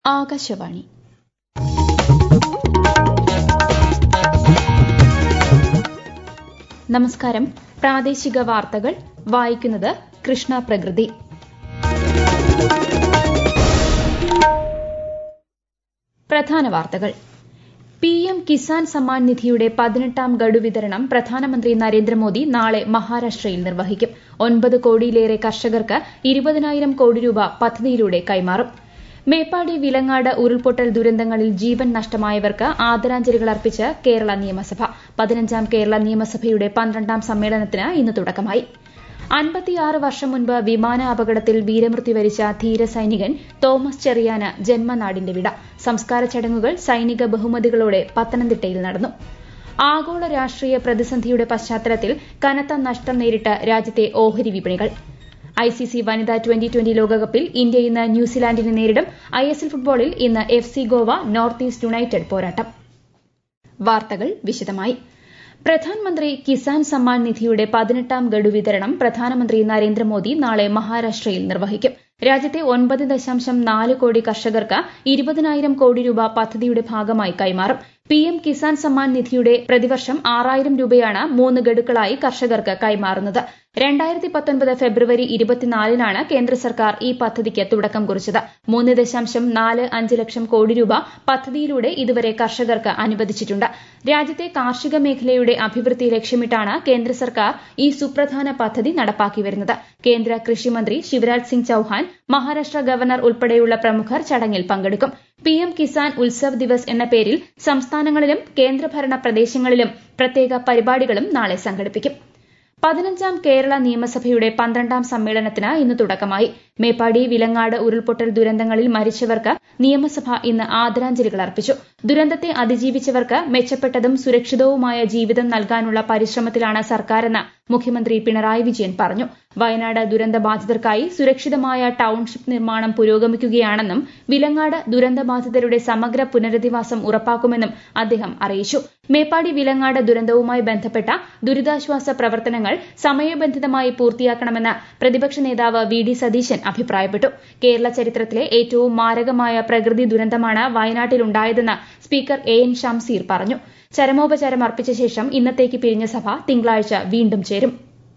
ആകാശവാണി നമസ്കാരം പ്രാദേശിക വാർത്തകൾ വായിക്കുന്നത് കൃഷ്ണ പ്രകൃതി പ്രധാന വാർത്തകൾ പി എം കിസാൻ സമ്മാൻ നിധിയുടെ പതിനെട്ടാം ഗഡു വിതരണം പ്രധാനമന്ത്രി നരേന്ദ്രമോദി നാളെ മഹാരാഷ്ട്രയിൽ നിർവഹിക്കും ഒൻപത് കോടിയിലേറെ കർഷകർക്ക് ഇരുപതിനായിരം കോടി രൂപ പദ്ധതിയിലൂടെ കൈമാറും മേപ്പാടി വിലങ്ങാട് ഉരുൾപൊട്ടൽ ദുരന്തങ്ങളിൽ ജീവൻ നഷ്ടമായവർക്ക് ആദരാഞ്ജലികൾ അർപ്പിച്ച് കേരള നിയമസഭ പതിനഞ്ചാം കേരള നിയമസഭയുടെ പന്ത്രണ്ടാം സമ്മേളനത്തിന് ഇന്ന് തുടക്കമായി അൻപത്തിയാറ് വർഷം മുൻപ് വിമാന അപകടത്തിൽ വീരമൃത്യു വരിച്ച ധീര സൈനികൻ തോമസ് ചെറിയാന് ജന്മനാടിന്റെ വിട സംസ്കാര ചടങ്ങുകൾ സൈനിക ബഹുമതികളോടെ പത്തനംതിട്ടയിൽ നടന്നു ആഗോള രാഷ്ട്രീയ പ്രതിസന്ധിയുടെ പശ്ചാത്തലത്തിൽ കനത്ത നഷ്ടം നേരിട്ട് രാജ്യത്തെ ഓഹരി വിപണികൾ ഐസിസി വനിതാ ട്വന്റി ട്വന്റി ലോകകപ്പിൽ ഇന്ത്യ ഇന്ന് ന്യൂസിലാൻഡിനെ നേരിടും ഐഎസ്എൽ ഫുട്ബോളിൽ ഇന്ന് F C Goa north east United പോരാട്ടം വാർത്തകൾ വിശദമായി പ്രധാൻമന്ത്രി കിസാൻ സമ്മാൻ നിധിയുടെ പതിനെട്ടാം ഗഡു വിതരണം പ്രധാനമന്ത്രി നരേന്ദ്രമോദി നാളെ മഹാരാഷ്ട്രയിൽ നിർവഹിക്കും രാജ്യത്തെ ഒൻപത് ദശാംശം നാല് കോടി കർഷകർക്ക് ഇരുപതിനായിരം കോടി രൂപ പദ്ധതിയുടെ ഭാഗമായി കൈമാറും പിഎം കിസാൻ സമ്മാൻ നിധിയുടെ പ്രതിവർഷം ആറായിരം രൂപയാണ് മൂന്ന് ഗഡുക്കളായി കർഷകർക്ക് കൈമാറുന്നത് രണ്ടായിരത്തി പത്തൊൻപത് ഫെബ്രുവരി ഇരുപത്തിനാലിനാണ് കേന്ദ്ര സർക്കാർ ഈ പദ്ധതിക്ക് തുടക്കം കുറിച്ചത് മൂന്ന് ദശാംശം നാല് അഞ്ച് ലക്ഷം കോടി രൂപ പദ്ധതിയിലൂടെ ഇതുവരെ കർഷകർക്ക് അനുവദിച്ചിട്ടുണ്ട് രാജ്യത്തെ കാർഷിക മേഖലയുടെ അഭിവൃദ്ധി ലക്ഷ്യമിട്ടാണ് കേന്ദ്ര സർക്കാർ ഈ സുപ്രധാന പദ്ധതി നടപ്പാക്കി വരുന്നത് കേന്ദ്ര കൃഷിമന്ത്രി ശിവരാജ് സിംഗ് ചൌഹാൻ മഹാരാഷ്ട്ര ഗവർണർ ഉൾപ്പെടെയുള്ള പ്രമുഖർ ചടങ്ങിൽ പങ്കെടുക്കും പിഎം കിസാൻ ഉത്സവ് ദിവസ് എന്ന പേരിൽ സംസ്ഥാനങ്ങളിലും കേന്ദ്രഭരണ പ്രദേശങ്ങളിലും പ്രത്യേക പരിപാടികളും നാളെ സംഘടിപ്പിക്കും പതിനഞ്ചാം കേരള നിയമസഭയുടെ പന്ത്രണ്ടാം സമ്മേളനത്തിന് ഇന്ന് തുടക്കമായി മേപ്പാടി വിലങ്ങാട് ഉരുൾപൊട്ടൽ ദുരന്തങ്ങളിൽ മരിച്ചവർക്ക് നിയമസഭ ഇന്ന് ആദരാഞ്ജലികൾ അർപ്പിച്ചു ദുരന്തത്തെ അതിജീവിച്ചവർക്ക് മെച്ചപ്പെട്ടതും സുരക്ഷിതവുമായ ജീവിതം നൽകാനുള്ള പരിശ്രമത്തിലാണ് സർക്കാരെന്ന് മുഖ്യമന്ത്രി പിണറായി വിജയൻ പറഞ്ഞു വയനാട് ദുരന്തബാധിതർക്കായി സുരക്ഷിതമായ ടൌൺഷിപ്പ് നിർമ്മാണം പുരോഗമിക്കുകയാണെന്നും വിലങ്ങാട് ദുരന്തബാധിതരുടെ സമഗ്ര പുനരധിവാസം ഉറപ്പാക്കുമെന്നും അദ്ദേഹം അറിയിച്ചു മേപ്പാടി വിലങ്ങാട് ദുരന്തവുമായി ബന്ധപ്പെട്ട ദുരിതാശ്വാസ പ്രവർത്തനങ്ങൾ സമയബന്ധിതമായി പൂർത്തിയാക്കണമെന്ന് പ്രതിപക്ഷ നേതാവ് വി ഡി സതീശൻ അഭിപ്രായപ്പെട്ടു കേരള ചരിത്രത്തിലെ ഏറ്റവും മാരകമായ പ്രകൃതി ദുരന്തമാണ് വയനാട്ടിലുണ്ടായതെന്ന് സ്പീക്കർ എ എൻ ഷംസീർ പറഞ്ഞു ചരമോപചാരം അർപ്പിച്ച ശേഷം ഇന്നത്തേക്ക് പിരിഞ്ഞ സഭ തിങ്കളാഴ്ച വീണ്ടും ചേരും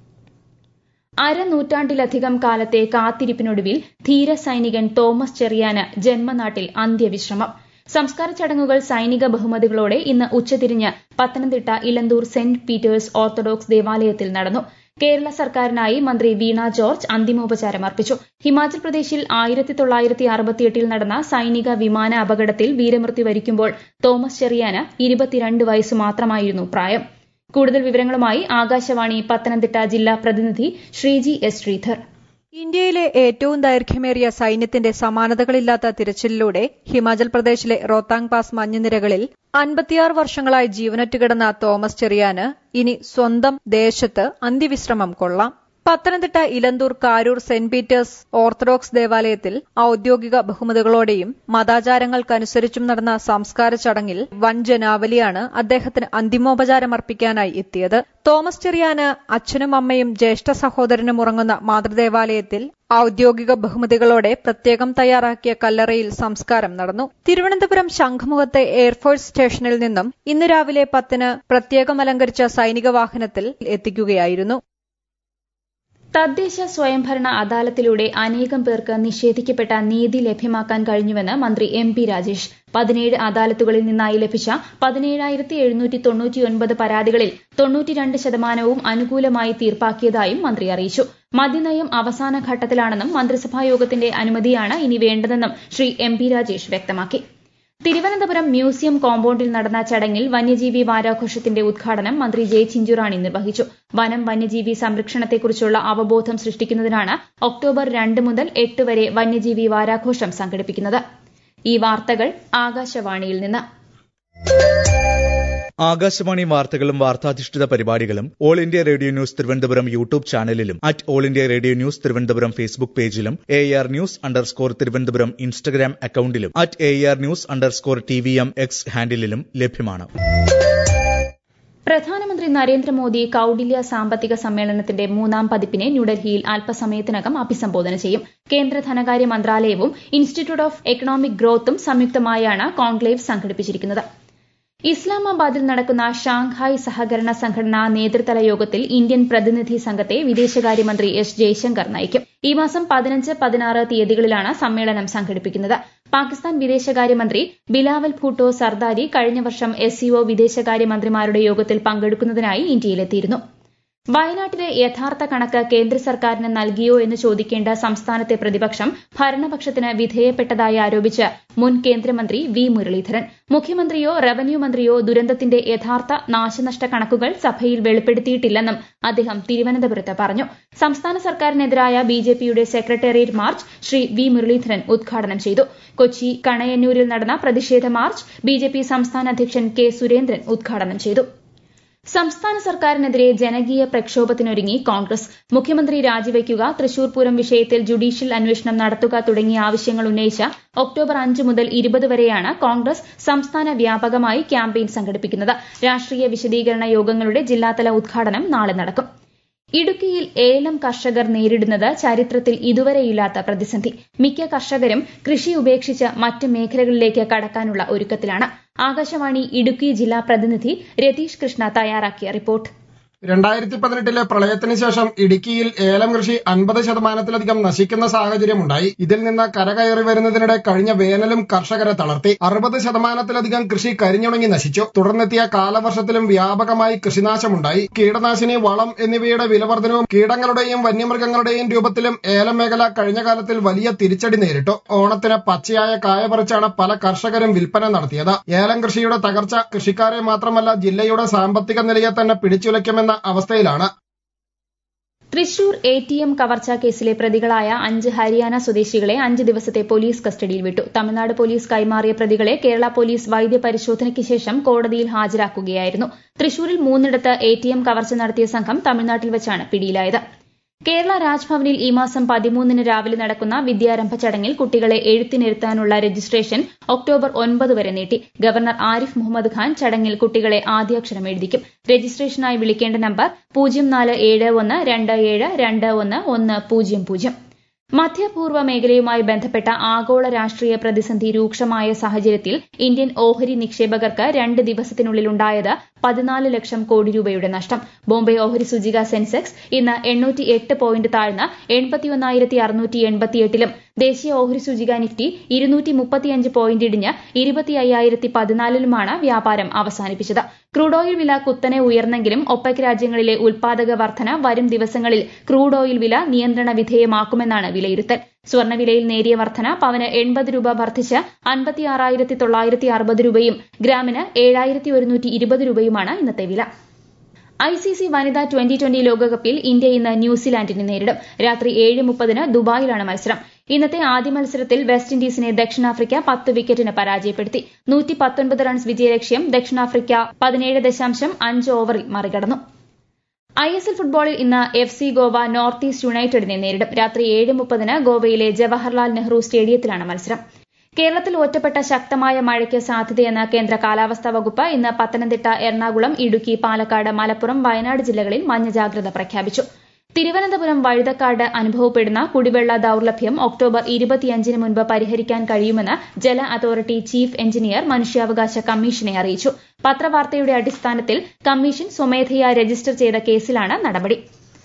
അരനൂറ്റാണ്ടിലധികം കാലത്തെ കാത്തിരിപ്പിനൊടുവിൽ ധീര സൈനികൻ തോമസ് ചെറിയാന് ജന്മനാട്ടിൽ അന്ത്യവിശ്രമം സംസ്കാര ചടങ്ങുകൾ സൈനിക ബഹുമതികളോടെ ഇന്ന് ഉച്ചതിരിഞ്ഞ് Pathanamthitta Elanthoor saint Peter's orthodox ദേവാലയത്തിൽ നടന്നു കേരള സർക്കാരിനായി മന്ത്രി വീണ ജോർജ് അന്തിമോപചാരം അർപ്പിച്ചു ഹിമാചൽ പ്രദേശിൽ ആയിരത്തി തൊള്ളായിരത്തി അറുപത്തിയെട്ടിൽ നടന്ന സൈനിക വിമാന അപകടത്തിൽ വീരമൃത്യു വരിക്കുമ്പോൾ തോമസ് ചെറിയാന് ഇരുപത്തിരണ്ട് വയസ്സ് മാത്രമായിരുന്നു പ്രായം കൂടുതൽ വിവരങ്ങളുമായി ആകാശവാണി പത്തനംതിട്ട ജില്ലാ പ്രതിനിധി ശ്രീജി എസ് ശ്രീധർ ഇന്ത്യയിലെ ഏറ്റവും ദൈർഘ്യമേറിയ സൈന്യത്തിന്റെ സമാനതകളില്ലാത്ത തിരച്ചിലിലൂടെ ഹിമാചൽ പ്രദേശിലെ റോത്താങ് പാസ് മഞ്ഞുനിരകളിൽ അൻപത്തിയാറ് വർഷങ്ങളായി ജീവനറ്റുകിടന്ന തോമസ് ചെറിയാന് ഇനി സ്വന്തം ദേശത്ത് അന്ത്യവിശ്രമം കൊള്ളാം Pathanamthitta Elanthoor Karoor saint Peter's orthodox ദേവാലയത്തിൽ ഔദ്യോഗിക ബഹുമതികളോടെയും മതാചാരങ്ങൾക്കനുസരിച്ചും നടന്ന സംസ്കാര ചടങ്ങിൽ വൻ ജനാവലിയാണ് അദ്ദേഹത്തിന് അന്തിമോപചാരമർപ്പിക്കാനായി എത്തിയത് തോമസ് ചെറിയാന് അച്ഛനും അമ്മയും ജ്യേഷ്ഠ സഹോദരനും ഉറങ്ങുന്ന മാതൃദേവാലയത്തിൽ ഔദ്യോഗിക ബഹുമതികളോടെ പ്രത്യേകം തയ്യാറാക്കിയ കല്ലറയിൽ സംസ്കാരം നടന്നു തിരുവനന്തപുരം ശംഖുമുഖത്തെ എയർഫോഴ്സ് സ്റ്റേഷനിൽ നിന്നും ഇന്ന് രാവിലെ പത്തിന് പ്രത്യേകം അലങ്കരിച്ച സൈനിക വാഹനത്തിൽ എത്തിക്കുകയായിരുന്നു തദ്ദേശ സ്വയംഭരണ അദാലത്തിലൂടെ അനേകം പേർക്ക് നിഷേധിക്കപ്പെട്ട നീതി ലഭ്യമാക്കാൻ കഴിഞ്ഞുവെന്ന് മന്ത്രി എം പി രാജേഷ് പതിനേഴ് അദാലത്തുകളിൽ നിന്നായി ലഭിച്ച പതിനേഴായിരത്തി എഴുന്നൂറ്റി തൊണ്ണൂറ്റിയൊൻപത് പരാതികളിൽ തൊണ്ണൂറ്റിരണ്ട് ശതമാനവും അനുകൂലമായി തീർപ്പാക്കിയതായും മന്ത്രി അറിയിച്ചു മദ്യനയം അവസാന ഘട്ടത്തിലാണെന്നും മന്ത്രിസഭായോഗത്തിന്റെ അനുമതിയാണ് ഇനി വേണ്ടതെന്നും ശ്രീ എം പി രാജേഷ് വ്യക്തമാക്കി തിരുവനന്തപുരം മ്യൂസിയം കോമ്പൌണ്ടിൽ നടന്ന ചടങ്ങിൽ വന്യജീവി വാരാഘോഷത്തിന്റെ ഉദ്ഘാടനം മന്ത്രി ജെ ചിഞ്ചുറാണി നിർവഹിച്ചു വനം വന്യജീവി സംരക്ഷണത്തെക്കുറിച്ചുള്ള അവബോധം സൃഷ്ടിക്കുന്നതിനാണ് ഒക്ടോബർ രണ്ട് മുതൽ എട്ട് വരെ വന്യജീവി വാരാഘോഷം സംഘടിപ്പിക്കുന്നത് ഈ വാർത്തകൾ ആകാശവാണിയിൽ നിന്ന് ആകാശവാണി വാർത്തകളും വാർത്താധിഷ്ഠിത പരിപാടികളും all India radio news Thiruvananthapuram YouTube ചാനലിലും at all India radio news Thiruvananthapuram Facebook പേജിലും A R news underscore Thiruvananthapuram Instagram അക്കൌണ്ടിലും at A R news underscore T V M X ഹാൻഡിലും ലഭ്യമാണ് പ്രധാനമന്ത്രി നരേന്ദ്രമോദി കൌടില്യ സാമ്പത്തിക സമ്മേളനത്തിന്റെ മൂന്നാം പതിപ്പിനെ ന്യൂഡൽഹിയിൽ അല്പസമയത്തിനകം അഭിസംബോധന ചെയ്യും കേന്ദ്ര ധനകാര്യ മന്ത്രാലയവും ഇൻസ്റ്റിറ്റ്യൂട്ട് ഓഫ് എക്കണോമിക് ഗ്രോത്തും സംയുക്തമായാണ് കോൺക്ലേവ് സംഘടിപ്പിച്ചിരിക്കുന്നത് ഇസ്ലാമാബാദിൽ നടക്കുന്ന ഷാങ്ഹായ് സഹകരണ സംഘടനാ നേതൃതല യോഗത്തിൽ ഇന്ത്യൻ പ്രതിനിധി സംഘത്തെ വിദേശകാര്യമന്ത്രി എസ് ജയശങ്കർ നയിക്കും ഈ മാസം പതിനഞ്ച് പതിനാറ് തീയതികളിലാണ് സമ്മേളനം സംഘടിപ്പിക്കുന്നത് പാകിസ്ഥാൻ വിദേശകാര്യമന്ത്രി ബിലാവൽ ഭൂട്ടോ സർദാരി കഴിഞ്ഞ വർഷം എസ്സിഒ വിദേശകാര്യമന്ത്രിമാരുടെ യോഗത്തിൽ പങ്കെടുക്കുന്നതിനായി ഇന്ത്യയിലെത്തിയിരുന്നു വയനാട്ടിലെ യഥാർത്ഥ കണക്ക് കേന്ദ്ര സർക്കാരിന് നൽകിയോ എന്ന് ചോദിക്കേണ്ട സംസ്ഥാനത്തെ പ്രതിപക്ഷം ഭരണപക്ഷത്തിന് വിധേയപ്പെട്ടതായി ആരോപിച്ച് മുൻ കേന്ദ്രമന്ത്രി വി മുരളീധരൻ മുഖ്യമന്ത്രിയോ റവന്യൂ മന്ത്രിയോ ദുരന്തത്തിന്റെ യഥാർത്ഥ നാശനഷ്ട കണക്കുകൾ സഭയിൽ വെളിപ്പെടുത്തിയിട്ടില്ലെന്നും അദ്ദേഹം തിരുവനന്തപുരത്ത് പറഞ്ഞു സംസ്ഥാന സർക്കാരിനെതിരായ ബിജെപിയുടെ secretariat march Shri V Muraleedharan ഉദ്ഘാടനം ചെയ്തു കൊച്ചി കണയന്നൂരിൽ നടന്ന പ്രതിഷേധ മാർച്ച് ബിജെപി സംസ്ഥാന അധ്യക്ഷൻ കെ സുരേന്ദ്രൻ ഉദ്ഘാടനം ചെയ്തു സംസ്ഥാന സർക്കാരിനെതിരെ ജനകീയ പ്രക്ഷോഭത്തിനൊരുങ്ങി കോൺഗ്രസ് മുഖ്യമന്ത്രി രാജിവയ്ക്കുക തൃശൂർ പൂരം വിഷയത്തിൽ ജുഡീഷ്യൽ അന്വേഷണം നടത്തുക തുടങ്ങിയ ആവശ്യങ്ങൾ ഉന്നയിച്ച ഒക്ടോബർ അഞ്ച് മുതൽ ഇരുപത് വരെയാണ് കോൺഗ്രസ് സംസ്ഥാന വ്യാപകമായി ക്യാമ്പയിൻ സംഘടിപ്പിക്കുന്നത് രാഷ്ട്രീയ വിശദീകരണ യോഗങ്ങളുടെ ജില്ലാതല ഉദ്ഘാടനം നാളെ നടക്കും ഇടുക്കിയിൽ ഏലം കർഷകർ നേരിടുന്നത് ചരിത്രത്തിൽ ഇതുവരെയില്ലാത്ത പ്രതിസന്ധി മിക്ക കർഷകരും കൃഷി ഉപേക്ഷിച്ച് മറ്റ് മേഖലകളിലേക്ക് കടക്കാനുള്ള ഒരുക്കത്തിലാണ് ആകാശവാണി ഇടുക്കി ജില്ലാ പ്രതിനിധി രതീഷ് കൃഷ്ണ തയ്യാറാക്കിയ റിപ്പോർട്ട് രണ്ടായിരത്തി പതിനെട്ടിലെ പ്രളയത്തിന് ശേഷം ഇടുക്കിയിൽ ഏലം കൃഷി അൻപത് ശതമാനത്തിലധികം നശിക്കുന്ന സാഹചര്യമുണ്ടായി ഇതിൽ നിന്ന് കരകയറി വരുന്നതിനിടെ കഴിഞ്ഞ വേനലും കർഷകരെ തളർത്തി അറുപത് ശതമാനത്തിലധികം കൃഷി കരിഞ്ഞുണങ്ങി നശിച്ചു തുടർന്നെത്തിയ കാലവർഷത്തിലും വ്യാപകമായി കൃഷിനാശമുണ്ടായി കീടനാശിനി വളം എന്നിവയുടെ വിലവർദ്ധനവും കീടങ്ങളുടെയും വന്യമൃഗങ്ങളുടെയും രൂപത്തിലും ഏലം മേഖല കഴിഞ്ഞ കാലത്തിൽ വലിയ തിരിച്ചടി നേരിട്ടു ഓണത്തിന് പച്ചയായ കായ പറിച്ചാണ് പല കർഷകരും വിൽപ്പന നടത്തിയത് ഏലം കൃഷിയുടെ തകർച്ച കൃഷിക്കാരെ മാത്രമല്ല ജില്ലയുടെ സാമ്പത്തിക നിലയെ തന്നെ പിടിച്ചുലയ്ക്കുമെന്ന അവസ്ഥയിലാണ് തൃശൂർ എ ടി എം കവർച്ചാ കേസിലെ പ്രതികളായ അഞ്ച് ഹരിയാന സ്വദേശികളെ അഞ്ച് ദിവസത്തെ പോലീസ് കസ്റ്റഡിയിൽ വിട്ടു തമിഴ്നാട് പോലീസ് കൈമാറിയ പ്രതികളെ കേരള പോലീസ് വൈദ്യപരിശോധനയ്ക്ക് ശേഷം കോടതിയിൽ ഹാജരാക്കുകയായിരുന്നു തൃശൂരിൽ മൂന്നിടത്ത് എ ടി എം കവർച്ച നടത്തിയ സംഘം തമിഴ്നാട്ടിൽ വെച്ചാണ് പിടിയിലായത് കേരള രാജ്ഭവനിൽ ഈ മാസം പതിമൂന്നിന് രാവിലെ നടക്കുന്ന വിദ്യാരംഭ ചടങ്ങിൽ കുട്ടികളെ എഴുത്തിനിരുത്താനുള്ള രജിസ്ട്രേഷൻ ഒക്ടോബർ ഒൻപത് വരെ നീട്ടി ഗവർണർ ആരിഫ് മുഹമ്മദ് ഖാൻ ചടങ്ങിൽ കുട്ടികളെ ആദ്യാക്ഷരം എഴുതിക്കും രജിസ്ട്രേഷനായി വിളിക്കേണ്ട നമ്പർ പൂജ്യം നാല് ഏഴ് ഒന്ന് രണ്ട് ഏഴ് രണ്ട് ഒന്ന് ഒന്ന് പൂജ്യം പൂജ്യം മധ്യപൂർവ്വ മേഖലയുമായി ബന്ധപ്പെട്ട ആഗോള രാഷ്ട്രീയ പ്രതിസന്ധി രൂക്ഷമായ സാഹചര്യത്തിൽ ഇന്ത്യൻ ഓഹരി നിക്ഷേപകർക്ക് രണ്ട് ദിവസത്തിനുള്ളിലുണ്ടായത് പതിനാല് ലക്ഷം കോടി രൂപയുടെ നഷ്ടം ബോംബെ ഓഹരി സൂചിക സെൻസെക്സ് ഇന്ന് എണ്ണൂറ്റി എട്ട് പോയിന്റ് താഴ്ന്ന് എൺപത്തിയൊന്നായിരത്തി അറുന്നൂറ്റി എൺപത്തിയെട്ടിലും ദേശീയ ഓഹരി സൂചിക നിഫ്റ്റി ഇരുന്നൂറ്റി മുപ്പത്തിയഞ്ച് പോയിന്റ് ഇടിഞ്ഞ് ഇരുപത്തി അയ്യായിരത്തി പതിനാലിലുമാണ് വ്യാപാരം അവസാനിപ്പിച്ചത് ക്രൂഡ് ഓയിൽ വില കുത്തനെ ഉയർന്നെങ്കിലും ഒപെക് രാജ്യങ്ങളിലെ ഉൽപാദക വർധന വരും ദിവസങ്ങളിൽ ക്രൂഡ് ഓയിൽ വില നിയന്ത്രണ വിധേയമാക്കുമെന്നാണ് വിലയിരുത്തൽ സ്വർണ്ണവിലയിൽ നേരിയ വർധന പവന് എൺപത് രൂപ വർദ്ധിച്ച് അൻപത്തിയാറായിരത്തി തൊള്ളായിരത്തി അറുപത് രൂപയും ഗ്രാമിന് ഏഴായിരത്തി ഒരുന്നൂറ്റി ഇരുപത് രൂപയുമാണ് ഇന്നത്തെ വില ഐ സി സി വനിതാ ട്വന്റി ട്വന്റി ലോകകപ്പിൽ ഇന്ത്യ ഇന്ന് ന്യൂസിലാൻഡിനെ നേരിടും രാത്രി ഏഴ് മുപ്പതിന് ദുബായിലാണ് മത്സരം ഇന്നത്തെ ആദ്യ മത്സരത്തിൽ വെസ്റ്റ് ഇൻഡീസിനെ ദക്ഷിണാഫ്രിക്ക പത്ത് വിക്കറ്റിന് പരാജയപ്പെടുത്തി നൂറ്റി പത്തൊൻപത് റൺസ് വിജയലക്ഷ്യം ദക്ഷിണാഫ്രിക്ക പതിനേഴ് ദശാംശം അഞ്ച് ഓവറിൽ മറികടന്നു ഐ എസ് എൽ ഫുട്ബോളിൽ ഇന്ന് F C Goa north east യുണൈറ്റഡിനെ നേരിടും രാത്രി ഏഴ് മുപ്പതിന് ഗോവയിലെ ജവഹർലാൽ നെഹ്റു സ്റ്റേഡിയത്തിലാണ് മത്സരം കേരളത്തിൽ ഒറ്റപ്പെട്ട ശക്തമായ മഴയ്ക്ക് സാധ്യതയെന്ന് കേന്ദ്ര കാലാവസ്ഥാ വകുപ്പ് ഇന്ന് പത്തനംതിട്ട എറണാകുളം ഇടുക്കി പാലക്കാട് മലപ്പുറം വയനാട് ജില്ലകളിൽ മഞ്ഞ ജാഗ്രത പ്രഖ്യാപിച്ചു തിരുവനന്തപുരം വഴുതക്കാട് അനുഭവപ്പെടുന്ന കുടിവെള്ള ദൌർലഭ്യം ഒക്ടോബർ ഇരുപത്തിയഞ്ചിന് മുൻപ് പരിഹരിക്കാൻ കഴിയുമെന്ന് ജല അതോറിറ്റി ചീഫ് എഞ്ചിനീയർ മനുഷ്യാവകാശ കമ്മീഷനെ അറിയിച്ചു പത്രവാർത്തയുടെ അടിസ്ഥാനത്തിൽ കമ്മീഷൻ സ്വമേധയാ രജിസ്റ്റർ ചെയ്ത കേസിലാണ് നടപടി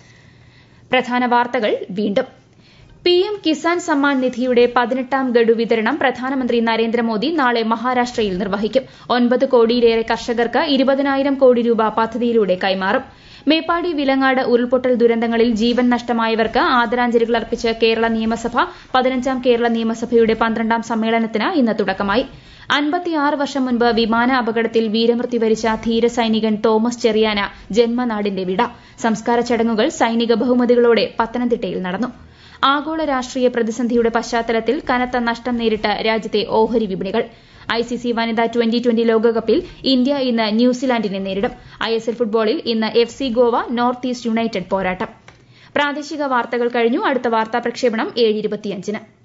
പ്രധാന വാർത്തകൾ വീണ്ടും പി എം കിസാൻ സമ്മാൻ നിധിയുടെ പതിനെട്ടാം ഗഡു വിതരണം പ്രധാനമന്ത്രി നരേന്ദ്രമോദി നാളെ മഹാരാഷ്ട്രയിൽ നിർവഹിക്കും ഒൻപത് കോടിയിലേറെ കർഷകർക്ക് ഇരുപതിനായിരം കോടി രൂപ പദ്ധതിയിലൂടെ കൈമാറും മേപ്പാടി വിലങ്ങാട് ഉരുൾപൊട്ടൽ ദുരന്തങ്ങളിൽ ജീവൻ നഷ്ടമായവർക്ക് ആദരാഞ്ജലികൾ അർപ്പിച്ച് കേരള നിയമസഭ പതിനഞ്ചാം കേരള നിയമസഭയുടെ പന്ത്രണ്ടാം സമ്മേളനത്തിന് ഇന്ന് തുടക്കമായി അൻപത്തിയാറ് വർഷം മുൻപ് വിമാന അപകടത്തിൽ വീരമൃത്യു വരിച്ച ധീര സൈനികൻ തോമസ് ചെറിയാന ജന്മനാടിന്റെ വിട സംസ്കാര ചടങ്ങുകൾ സൈനിക ബഹുമതികളോടെ പത്തനംതിട്ടയിൽ നടന്നു ആഗോള രാഷ്ട്രീയ പ്രതിസന്ധിയുടെ പശ്ചാത്തലത്തിൽ കനത്ത നഷ്ടം നേരിട്ട രാജ്യത്തെ ഓഹരി വിപണികൾ ഐസിസി വനിതാ ട്വന്റി ട്വന്റി ലോകകപ്പിൽ ഇന്ത്യ ഇന്ന് ന്യൂസിലാൻഡിനെ നേരിടും ഐഎസ്എൽ ഫുട്ബോളിൽ ഇന്ന് F C Goa north east United പോരാട്ടം പ്രാദേശിക വാർത്തകൾ കഴിഞ്ഞു അടുത്ത വാർത്താ പ്രക്ഷേപണം ഏഴ് ഇരുപത്തിയഞ്ചിന്